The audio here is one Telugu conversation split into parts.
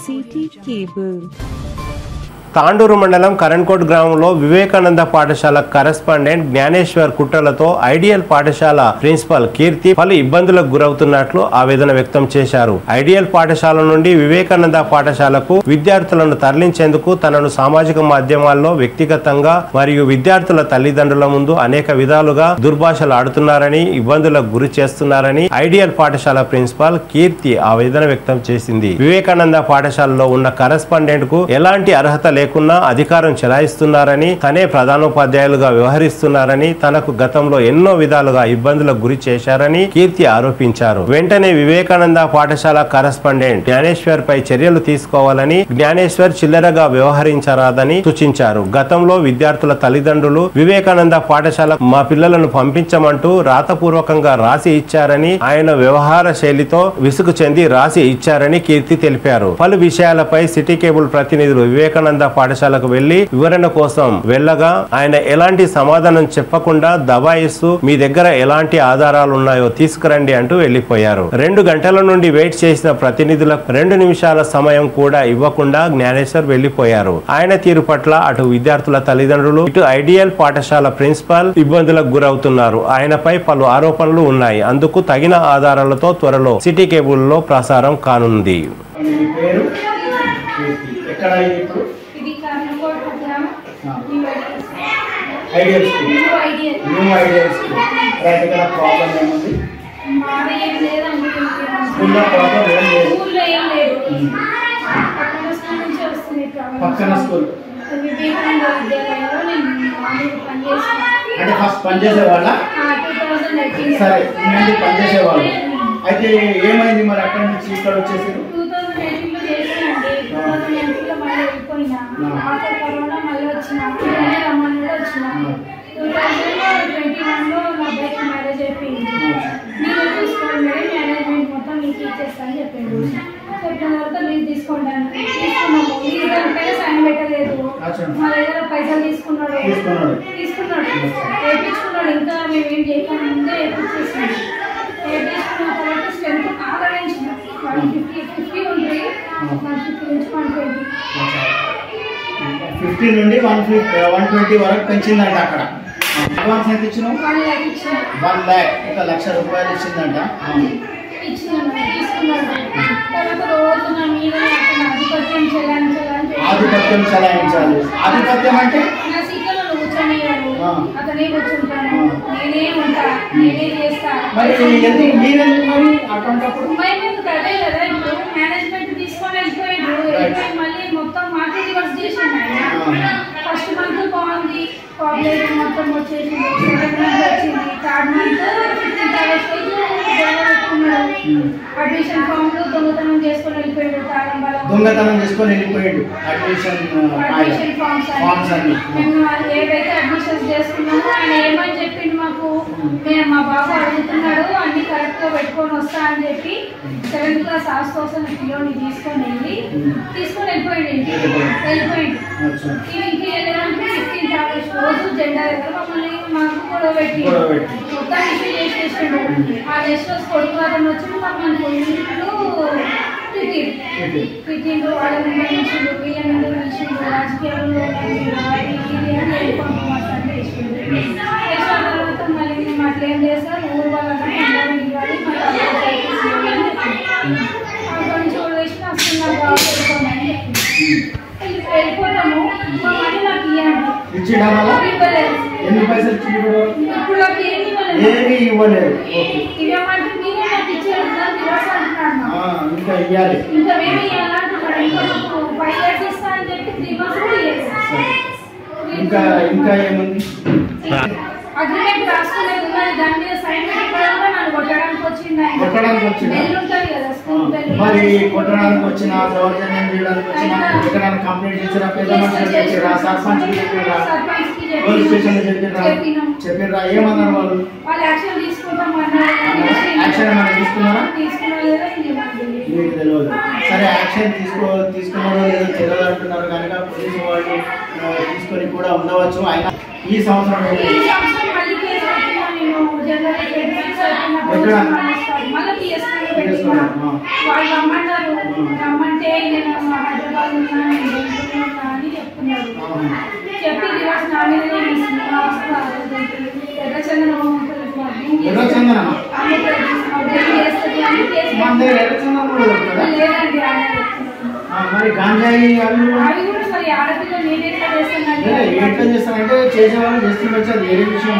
City Cable. తాండూరు మండలం కరణ్కోట్ గ్రామంలో వివేకానంద పాఠశాల కరెస్పాండెంట్ జ్ఞానేశ్వర్ కుట్రలతో ఐడియల్ పాఠశాల ప్రిన్సిపల్ కీర్తి పలు ఇబ్బందులకు గురవుతున్నట్లు ఆవేదన వ్యక్తం చేశారు ఐడియల్ పాఠశాల నుండి వివేకానంద పాఠశాలకు విద్యార్థులను తరలించేందుకు తనను సామాజిక మాధ్యమాల్లో వ్యక్తిగతంగా మరియు విద్యార్థుల తల్లిదండ్రుల ముందు అనేక విధాలుగా దుర్భాషలు ఆడుతున్నారని ఇబ్బందులకు గురి చేస్తున్నారని ఐడియల్ పాఠశాల ప్రిన్సిపాల్ కీర్తి ఆవేదన వ్యక్తం చేసింది వివేకానంద పాఠశాలలో ఉన్న కరెస్పాండెంట్ కు ఎలాంటి అర్హత లేకున్నా అధికారం చెలాయిస్తున్నారని తనే ప్రధానోపాధ్యాయులుగా వ్యవహరిస్తున్నారని తనకు గతంలో ఎన్నో విధాలుగా ఇబ్బందులకు గురి చేశారని కీర్తి ఆరోపించారు వెంటనే వివేకానంద పాఠశాల కరెస్పాండెంట్ జ్ఞానేశ్వర్ పై చర్యలు తీసుకోవాలని జ్ఞానేశ్వర్ చిల్లరగా వ్యవహరించరాదని సూచించారు గతంలో విద్యార్థుల తల్లిదండ్రులు వివేకానంద పాఠశాల మా పిల్లలను పంపించమంటూ రాతపూర్వకంగా రాసి ఇచ్చారని ఆయన వ్యవహార శైలితో విసుగు చెంది రాసి ఇచ్చారని కీర్తి తెలిపారు పలు విషయాలపై సిటీ కేబుల్ ప్రతినిధులు వివేకానంద పాఠశాలకు వెళ్లి వివరణ కోసం వెళ్ళగా ఆయన ఎలాంటి సమాధానం చెప్పకుండా దబాయిస్తూ మీ దగ్గర ఎలాంటి ఆధారాలు ఉన్నాయో తీసుకురండి అంటూ వెళ్లిపోయారు రెండు గంటల నుండి వెయిట్ చేసిన ప్రతినిధులకు రెండు నిమిషాల సమయం కూడా ఇవ్వకుండా జ్ఞానేశ్వర్ వెళ్లిపోయారు ఆయన తీరు పట్ల అటు విద్యార్థుల తల్లిదండ్రులు ఇటు ఐడియల్ పాఠశాల ప్రిన్సిపాల్ ఇబ్బందులకు గురవుతున్నారు ఆయనపై పలు ఆరోపణలు ఉన్నాయి అందుకు తగిన ఆధారాలతో త్వరలో సిటీ కేబుల్ లో ప్రసారం కానుంది మీ పేరు కీర్తి. ఎక్కడ ఇది ఇప్పుడు ఇది కర్నూలు ప్రోగ్రామ్ ఆ. New ideas ideal school new ideas new ideal school right ఇక్కడ ప్రాబ్లం ఏముంది మాది ఏం లేదండి స్కూల్లో ప్రాబ్లం ఏం లేదు స్కూల్లో ఏం లేదు పక్కన స్కూల్ నుంచి వస్తుంది ప్రాబ్లం పక్కన స్కూల్ వివేకానంద విద్యాలయంలో నేను మామూలు పనిచేస్తాను అంటే ఫస్ట్ పనిచేసే వాళ్ళ టూ థౌజండ్ ఎయిటీన్ సరే నుండి పనిచేసే వాళ్ళు అయితే ఏమైంది మరి అక్కడి నుంచి ఇక్కడ వచ్చేసి టూ థౌజండ్ ఎయిటీన్లో చేశానండి టూ థౌజండ్ ఎయిటీన్లో మళ్ళీ వెళ్ళిపోయినా ఆ. ఆఫ్టర్ కరోనా మళ్ళీ వచ్చిన ఇలానే రమ్మని కూడా వచ్చిన ఆ. టూ థౌజండ్ ట్వంటీ వన్లో నా అబ్బాయికి మ్యారేజ్ అయిపోయింది మీరు చూసుకోండి మేడం మేనేజ్మెంట్ మొత్తం మీకు ఇచ్చేస్తాను చెప్పిండు చెప్పిన తర్వాత మీరు తీసుకోండి అని తీసుకున్నాము మీరు దానిపైన సైన్ పెట్టలేదు అచ్చా. మా దగ్గర పైసలు తీసుకున్నాడు తీసుకున్నాడు. తీసుకున్నాడు వేయించుకున్నాడు ఇంకా మేము ఏం చేయకుండా ముందే వేయించేసాము వేయించుకున్న తర్వాత స్ట్రెంత్ బాగా పెంచిన వన్ ఫిఫ్టీ ఫిఫ్టీ ఉంది వన్ ఫిఫ్టీ నుంచి వన్ ట్వంటీ ఫిఫ్టీ నుండి వన్ ఫిఫ్టీ వన్ ట్వంటీ వరకు పెంచిందంట అక్కడ అడ్వాన్స్ ఎంత ఇచ్చినావు వన్ ల్యాక్ ఇచ్చిన వన్ ల్యాక్ ఒక లక్ష రూపాయలు ఇచ్చిందంట ఇచ్చినాను తీసుకున్నాడు తర్వాత రోజు నా మీద అతను ఆధిపత్యం చెల్లించాలని ఆధిపత్యం చలాయించాలి ఆధిపత్యం అంటే నా సీట్లో కూర్చొనియాడు ఆ. అతనే కూర్చుంటాను నేనే ఉంటా నేనే చేస్తా మరి ఎందుకు మీరెందుకు మరి అటువంటప్పుడు మేము ఎందుకు అదే కదా ఇప్పుడు మేనేజ్మెంట్ తీసుకొని వెళ్ళిపోయాడు వెళ్ళిపోయి మళ్ళీ మొత్తం మాకే రివర్స్ చేసిండు ఆయన ఫస్ట్ మంత్ బాగుంది కాలేజ్ మొత్తం వచ్చేసింది సెకండ్ మంత్ వచ్చింది థర్డ్ మంత్ ఫిఫ్టీన్త్ ఆగస్ట్ పెట్టుకున్నాడు అడ్మిషన్ ఫామ్లు దొంగతనం చేసుకొని వెళ్ళిపోయాడు తాళం బలం దొంగతనం చేసుకొని వెళ్ళిపోయాడు అడ్మిషన్ అడ్మిషన్ ఫామ్స్ ఫామ్స్ అన్ని మేము ఏవైతే అడ్మిషన్స్ చేసుకున్నామో ఆయన ఏమని చెప్పిండు మాకు మేము మా బాబు అడుగుతున్నాడు అన్ని కరెక్ట్ గా పెట్టుకొని వస్తా అని చెప్పి సెవెంత్ క్లాస్ ఆస్తోసం పిల్లోని తీసుకొని వెళ్ళి తీసుకొని వెళ్ళిపోయింది ఇంటికి. వెళ్ళిపోయిండు అచ్చా. ఇవి ఇంటికి వెళ్ళడానికి ఫిఫ్టీన్త్ ఆగస్ట్ రోజు జెండా దగ్గర మమ్మల్ని మాకు గొడవ పెట్టి గొడవ పెట్టి. మొత్తం ఇష్యూ చేసేసిండు ఆ నెక్స్ట్ రోజు కొడుకు అతను వచ్చి మమ్మల్ని కొన్నింటిలో తిట్టిండు ఇది. పెట్టిండ్రు వాళ్ళని పిలిచిండు వీళ్ళని పిలిచిండు రాజకీయాల్లో ఉన్నారు, అది ఇది అని వెళ్ళిపోండి మాట్లాడి వేసిండు. వేసిన తర్వాత మళ్ళీ మేము అట్లా ఏం చేస్తాం ఊరు వాళ్ళని అందరం ఇవ్వాలి మరి అక్కడ సైకిల్స్ ఇవ్వాలి అని చెప్పిండు. అక్కడ నుంచి కూడా వేసిన అసలు నాకు జాబ్ వెళ్ళిపోండి అని చెప్పిండు. వెళ్ళి- వెళ్ళిపోతాము మా మనీ నాకు ఇవ్వండి ఇచ్చిండా మళ్ళా ఇవ్వలేదు ఎన్ని పైసలు ఇచ్చిండు ఇప్పుడు? ఇప్పుడు నాకు ఏమి ఇవ్వలేదు ఏమీ ఇవ్వలేదు ఓకే ఇవ్వమంటే మీరే నాకు ఇచ్చారు సార్ రివర్స్ అంటున్నాను ఆ, ఇంకా ఇవ్వాలి ఇంకా మేము ఇవ్వాలంటున్నాడు ఇంకా మాకు ఫైవ్ ఇయర్స్ ఇస్తా అని చెప్పి త్రీ మంత్స్ కూడా ఇయ్యలేదు. ఇంకా ఇంకా ఏముంది అగ్రిమెంట్ రాసుకునేది ఉన్నది దాని మీద సైన్ పెట్టుకోవడం కూడా నన్ను కొట్టడానికి వచ్చింది ఆయన. కొట్టడానికి వచ్చిందా? బెల్ ఉంటుంది కదా ఆ, స్కూల్ బెల్. మరి కొట్టడానికి వచ్చిన దౌర్జన్యం చేయడానికి వచ్చిన ఎక్కడైనా కంప్లైంట్ చేసిన పెద్ద మనుషులు చెప్పిరా సర్పంచ్ చెప్పిరా సర్పంచ్కి చెప్పినాం. పోలీస్ స్టేషన్ చెప్పిరా చెప్పినాం. చెప్పిరా ఏమన్నారు వాళ్ళు వాళ్ళు యాక్షన్ తీసుకుంటాం అన్నారు యాక్షన్ ఏమైనా తీసుకున్నారా తీసుకున్నా లేదా ఇది నాకు తెలియదు. మీకు తెలియదు సరే యాక్షన్ తీసుకో తీసుకున్నారో లేదో తెలియదు అంటున్నారు కనుక పోలీసు వాళ్ళు ఆ, తీసుకొని కూడా ఉండవచ్చు ఆయన ఈ సంవత్సరం ఈ ఏంటి? సంవత్సరం మళ్ళీ కేసు పెట్టినా నేను జనరల్ ఎడ్యుకేషన్ పెట్టిన ఎక్కడ? పోలీసు వాళ్ళు మళ్ళీ పిఎస్పీలో పెట్టినా పిఎస్పీలో, ఆ. వాళ్ళు రమ్మన్నారు రమ్మంటే నేను ఉన్నా నేను బెంగళూరులో ఉన్నా అని చెప్తున్నాడు అవును. చెప్పి రివర్స్ నా మీదనే వేసింది మా వస్తువు ఎర్ర చందనం ఎర్ర చందనమా? చేస్తుంది అని కేసు మన దగ్గర ఎర్రచందనం కూడా దొరుకుతుందా? లేదండి ఆయన చెప్తున్నాడు. ఆ, మరి గాంజాయి అవి కూడా? అవి కూడా మరి ఆడపిల్ల నేను ఎట్లా చేస్తానంటే అదే, ఎట్లా చేస్తారంటే చేసేవాళ్ళు చేస్తుండొచ్చు అది వేరే విషయం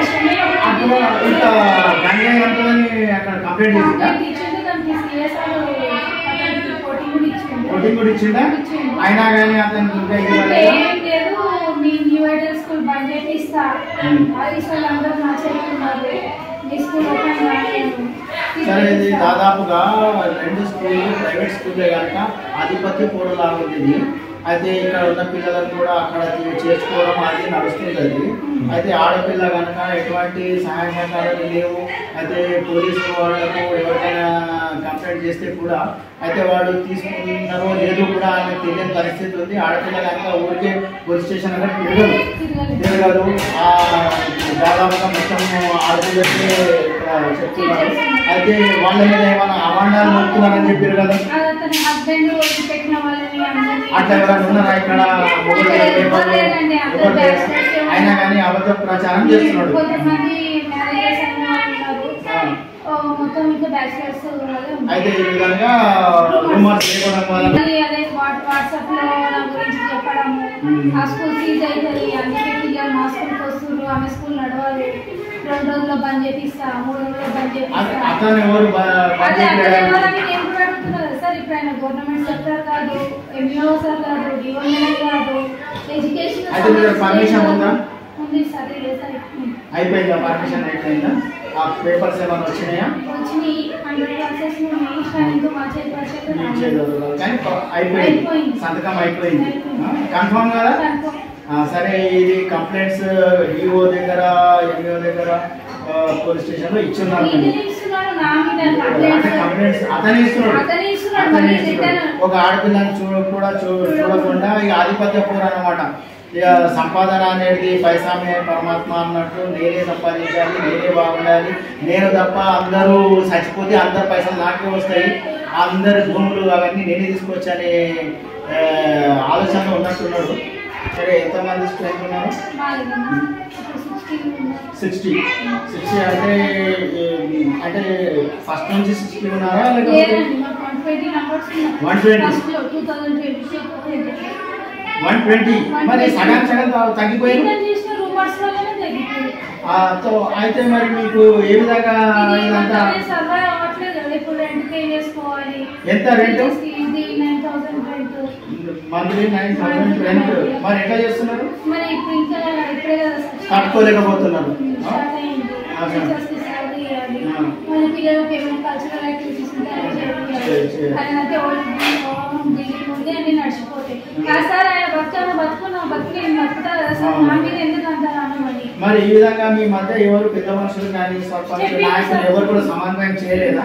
అక్కడ ఇంత గంజాయి ఉంటుందని అక్కడ కంప్లైంట్ చేసిందా ఇచ్చింది దానికి సిఎస్ఆర్ అతనికి కోటింగ్ కూడా ఇచ్చింది ఓటింగ్ కూడా ఇచ్చిందా అయినా కానీ అతనికి ఇంకా ఇది ఇంకా రాలేదా? ఏం లేదు మీ న్యూ ఐడల్ స్కూల్ బంద్ చేపిస్తా అది సార్ అందరూ నా చేస్తున్నారు మీ స్కూల్ ఓపెన్ కాలేదు సరే ఇది దాదాపుగా రెండు స్కూళ్ళు ప్రైవేట్ స్కూల్లే కనుక ఆధిపత్య పోరులాగా ఉంది ఇది. అయితే ఇక్కడ ఉన్న పిల్లలను కూడా అక్కడ చేర్చుకోవడం అది నడుస్తుంది అది అయితే ఆడపిల్ల కనుక ఎటువంటి సహాయ సహకారాలు లేవు అయితే పోలీసు వాళ్ళకు ఎవరికైనా కంప్లైంట్ చేస్తే కూడా అయితే వాళ్ళు తీసుకున్నారో లేదో కూడా ఆమె తెలియని పరిస్థితి ఉంది ఆడపిల్ల కనుక ఊరికే పోలీస్ స్టేషన్ అనేది తిరగదు తిరగదు ఆ దాదాపుగా మొత్తం ఆడపిల్లకే ఇక్కడ చెప్తున్నారు అయితే వాళ్ళ మీద ఏమైనా అవాండాలు నొక్కున్నారని చెప్పారు కదా అతని హస్బెండ్ పెట్టిన వాళ్ళని అందరినీ అట్లా ఎవరైనా ఉన్నారా ఇక్కడ మొగుడు ఎవరు లేరండి, అందరూ ఎవరు లేరు. bachelors ఏ అయినా ఉన్నారు. కానీ అబద్ధ ప్రచారం చేస్తున్నాడు కొంతమంది మ్యారేజెస్ అయిన వాళ్ళు ఉన్నారు ఆ. ఓ, మొత్తం ఇంకా బ్యాచిలర్స్ వాళ్ళే ఉన్నారు అయితే ఈ విధంగా రూమర్స్ లేకపోవడం వల్ల మళ్ళీ అదే వాట్- వాట్సాప్ లో నా గురించి చెప్పడము మ్మ్. ఆ స్కూల్ సీజ్ అవుతుంది అందుకే పిల్లలు మా స్కూల్కి వస్తున్నారు ఆమె స్కూల్ నడవాలి రెండు రోజుల్లో బంద్ చేపిస్తా మూడు రోజుల్లో బంద్ అత- చేపిస్తా అతను ఎవరు బ- అదే బడ్జెట్ అదే వేయడానికి? వాళ్ళని నేను కూడా అడుగుతున్నా కదా సార్ ఇప్పుడు ఆయన గవర్నమెంట్ సెక్టర్ కాదు ఎంఈఓ సార్ కాదు డిఓఎల్ కాదు ఎడ్యుకేషన్ అయితే మీ దగ్గర permission ఉందా? ఉంది సార్ లేదు సార్ ఇప్పుడు. అయిపోయిందా పర్మిషన్ అయిపోయిందా ఆ పేపర్స్ ఏమైనా వచ్చినాయా వచ్చినాయి హండ్రెడ్ క్లాసెస్ ఉన్నాయి కానీ ఇంకా మా చేతి పరిస్థితి మీ రాలేదు. చేతుల్లో కానీ ప- అయిపోయింది అయిపోయింది. సంతకం అయిపోయింది అయిపోయింది. కన్ఫర్మ్ కదా కనుక్కో. ఆ, సరే ఇది కంప్లైంట్స్ ఈఓ దగ్గర ఎంఈఓ దగ్గర పోలీస్ స్టేషన్ లో ఇచ్చున్నారు ఈయన ఇస్తున్నాడు నా మీద అంటే కంప్లైంట్స్. కంప్లైంట్స్ అతనే ఇస్తున్నాడు అతనే ఇస్తున్నాడు అతనే మళ్ళీ ఇస్తున్నాడు. రిటర్న్ ఒక ఆడపిల్లని చూడ కూడా చూ- చూడకుండా ఇక ఆధిపత్య పూర అన్నమాట ఇక సంపాదన అనేది పైసామే పరమాత్మ అన్నట్టు నేనే సంపాదించాలి నేనే బాగుండాలి నేను తప్ప అందరూ చచ్చిపోతే అందరు పైసలు నాకే వస్తాయి అందరి భూములు అవన్నీ నేనే తీసుకొచ్చనే ఆ, ఆలోచనలో ఉన్నట్టున్నాడు సరే ఎంతమంది స్టూడెంట్ ఉన్నారు బాగాలేదమ్మా. ఇప్పుడు 16 ఉన్నారు. సిక్స్టీ సిక్స్టీ అంటే ఏ, అంటే ఫస్ట్ నుంచి సిక్స్టీ ఉన్నారా లేకపోతే లేదండి, మాకు 120 numbers ఉన్నాయి. 120? First లో 2020. వన్ ట్వంటీ మరి సగం సగం త- తగ్గిపోయింది ఇంకా చేసిన rumors వల్లనే తగ్గిపోయింది. ఆ, తో అయితే మరి మీకు ఏ విధంగా ఇది ఇదంతా ఏమంటే survive అవ్వట్లేదు కదా, ఇప్పుడు rent pay చేసుకోవాలి. ఎంత rent? ఇది 9,000 rent. Monthly nine thousand rent మరి ఎట్లా చేస్తున్నారు మరి ఇప్పుడు ఇంకా ఇప్పుడే కదా సార్ కట్టుకోలేకపోతున్నారు ఆ? స్టార్ట్ అయింది. ఆహా. టీచర్స్ కి salary ఇవ్వాలి. ఆ. మన పిల్లలకి ఏమైనా కల్చరల్ యాక్టివిటీస్ ఉంటే అవి చేయాలి. చేయాలి, చేయాలి. ఆయన అయితే ఓల్డ్ బిల్డింగ్ ఉంది అన్ని నడిచిపోతాయి కాదు సార్ ఆయన బతుకన్న బతుకున్న బతుకు నేను బతుకుతా కదా సార్ ఆ. నా మీద ఎందుకు అంటారు అనమని మరి ఈ విధంగా మీ మధ్య ఎవరు పెద్ద మనుషులు కానీ సర్పంచ్ నాయకులు ఎవరు కూడా సమన్వయం చేయలేదా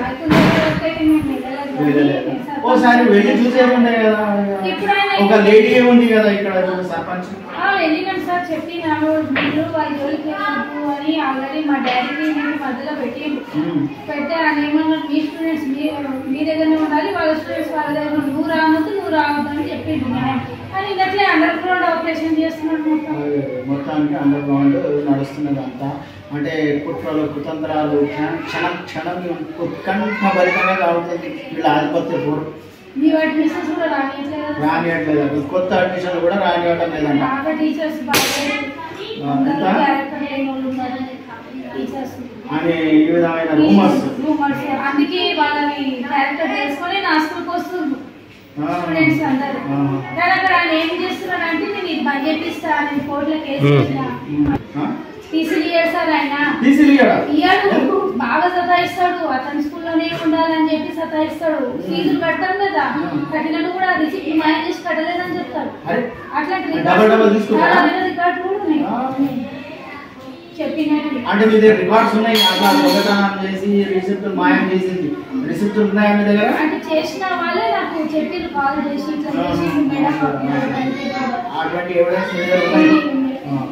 వెళ్ళలేదు. ఓసారి వెళ్ళి చూసేది కదా ఇప్పుడు ఆయన ఒక లేడీ ఉంది కదా ఇక్కడ ఇప్పుడు సర్పంచ్ వెళ్ళినాం సార్ చెప్పినాను మీరు వాళ్ళ జోలికి వెళ్ళొద్దు అని ఆల్రెడీ మా డాడీకి నేను మధ్యలో పెట్టిండు ఉమ్. పెడితే ఆయన ఏమన్నారు మీ స్టూడెంట్స్ మీ మీ దగ్గరనే ఉండాలి వాళ్ళ స్టూడెంట్స్ వాళ్ళ దగ్గర ఉండాలి. నువ్వు రావద్దు నువ్వు రావద్దు అని చెప్పిండు నేను కానీ ఇదట్లే అండర్ గ్రౌండ్ ఆపరేషన్ చేస్తున్నాడు మొత్తం అదే, మొత్తానికి అండర్ గ్రౌండ్ నడుస్తున్నది అంతా అంటే కుట్రలు కుతంత్రాలు క్షణం క్షణం క్షణం ఉత్కంఠభరితంగా సాగుతుంది వీళ్ళ ఆధిపత్య పోరు మీ వాటి మిస్సెస్ కూడా రానియట్లేదు కదా. రానియట్లేదు అసలు కొత్త అడ్మిషన్లు కూడా రానివ్వడం లేదంట బాగా టీచర్స్ బాగా ఆ, అందరూ ఎంత? క్యారెక్టర్ లేని వాళ్ళు ఉన్నారు టీచర్స్ అని ఈ విధమైన రూమర్స్ రూమర్స్ అందుకే వాళ్ళని క్యారెక్టర్ చేసుకొని నా స్కూల్కి వస్తుంది స్టూడెంట్స్ అందరు కానీ అక్కడ ఆయన ఏం చేస్తున్నాడు అంటే నేను ఇది బంద్ చేపిస్తా నేను కోర్టులో కేసు Hmm. పెట్టినా తీసులు సార్ ఆయన తీసిరి కదా ఇయ్యాడు బాగా సతాయిస్తాడు అతని స్కూల్లోనే ఉండాలని చెప్పి సతాయిస్తాడు ఫీజులు కడతాం కదా కట్టినట్టు కూడా రిసిప్ట్ రిమైండ్ చేసి కట్టలేదని చెప్తాడు అరే అట్లాంటి డబల్ డబల్ తీసుకుంటారా? రికార్డు కూడా ఉన్నాయి ఆ. చెప్పినట్టు అంటే మీ దగ్గర రికార్డ్స్ ఉన్నాయి అట్లా దొంగతనం చేసి రిసిప్ట్ మాయం చేసింది రిసిప్ట్ ఉన్నాయా మీ దగ్గర అంటే చేసిన వాళ్ళే నాకు చెప్పిరు కాల్ చేసి ఇట్లా చేసి మేడం అటువంటి ఎవిడెన్స్ మీ దగ్గర ఉన్నాయి ఆ.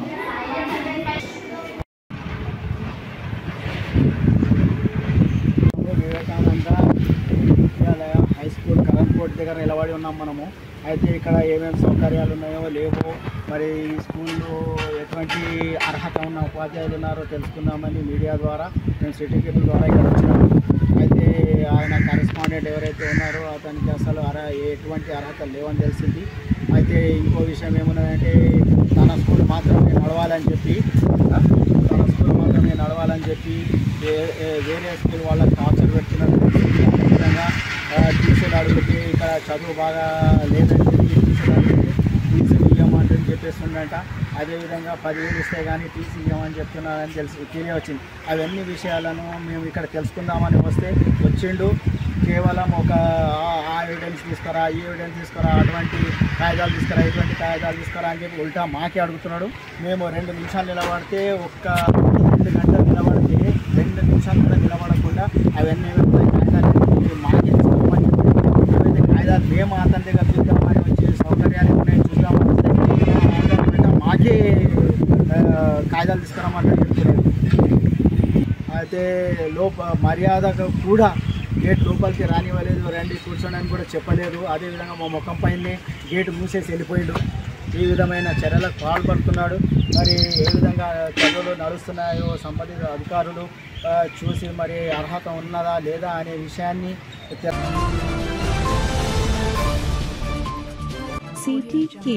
వివేకానంద విద్యాలయ హై స్కూల్ కరణ్కోట్ దగ్గర నిలబడి ఉన్నాం మనము అయితే ఇక్కడ ఏమేమి సౌకర్యాలు ఉన్నాయో లేవో మరి ఈ స్కూల్లో ఎటువంటి అర్హత ఉన్న ఉపాధ్యాయులు ఉన్నారో తెలుసుకుందామని మీడియా ద్వారా మేము సిటీ కేబుల్ ద్వారా ఇక్కడ వచ్చినాము అయితే ఆయన కరెస్పాండెంట్ ఎవరైతే ఉన్నారో అతనికి అసలు అర ఎటువంటి అర్హత లేవని తెలిసింది అయితే ఇంకో విషయం ఏమున్నదంటే తన స్కూల్ మాత్రమే నడవాలని చెప్పి ఆ, తన స్కూల్ మాత్రమే నడవాలని చెప్పి వే- ఏ- వేరే స్కూల్ వాళ్ళకి టార్చర్ పెడుతున్నారు అదేవిధంగా టీచర్లు అడిగితే ఇక్కడ చదువు బాగా లేదని చెప్పి టీచర్లు అడిగితే టీసీ ఇవ్వమంటని చెప్పేస్తుండంట అదేవిధంగా పదివేలు ఇస్తే కానీ టీసీ ఇవ్వమని చెప్తున్నారని తెలిసి తెలియవచ్చింది అవన్నీ విషయాలను మేము ఇక్కడ తెలుసుకుందామని వస్తే వచ్చిండు కేవలం ఒక ఆ- ఆ ఎవిడెన్స్ తీసుకురా ఈ ఎవిడెన్స్ తీసుకురా అటువంటి కాగితాలు తీసుకురా ఇటువంటి కాగితాలు తీసుకురా అని చెప్పి ఉల్టా మాకే అడుగుతున్నాడు మేము రెండు నిమిషాలు నిలబడితే ఒక్క రెండు గంటలు నిలబడితే రెండు నిమిషాలు కూడా నిలబడకుండా అవన్నీ కాగితాలు మాకే తీసుకోమని చెప్పి అవన్నీ కాగితాలు మేము అతని దగ్గర చూద్దామని వచ్చి సౌకర్యాలు ఉన్నాయి చూద్దామని వస్తే అతను ఉల్టా మాకే ఆ, కాగితాలు తీసుకురామంటే చెప్తున్నాడు అయితే లోప మర్యాదగా కూడా గేట్ లోపలికి రానివ్వలేదు రండి కూర్చోండి అని కూడా చెప్పలేదు అదేవిధంగా మా ముఖం పైనే గేట్ మూసేసి వెళ్ళిపోయిండు ఈ విధమైన చర్యలకు పాల్పడుతున్నాడు మరి ఏ విధంగా చదువులు నడుస్తున్నాయో సంబంధిత అధికారులు ఆ, చూసి మరి అర్హత ఉన్నదా లేదా అనే విషయాన్ని తె- CT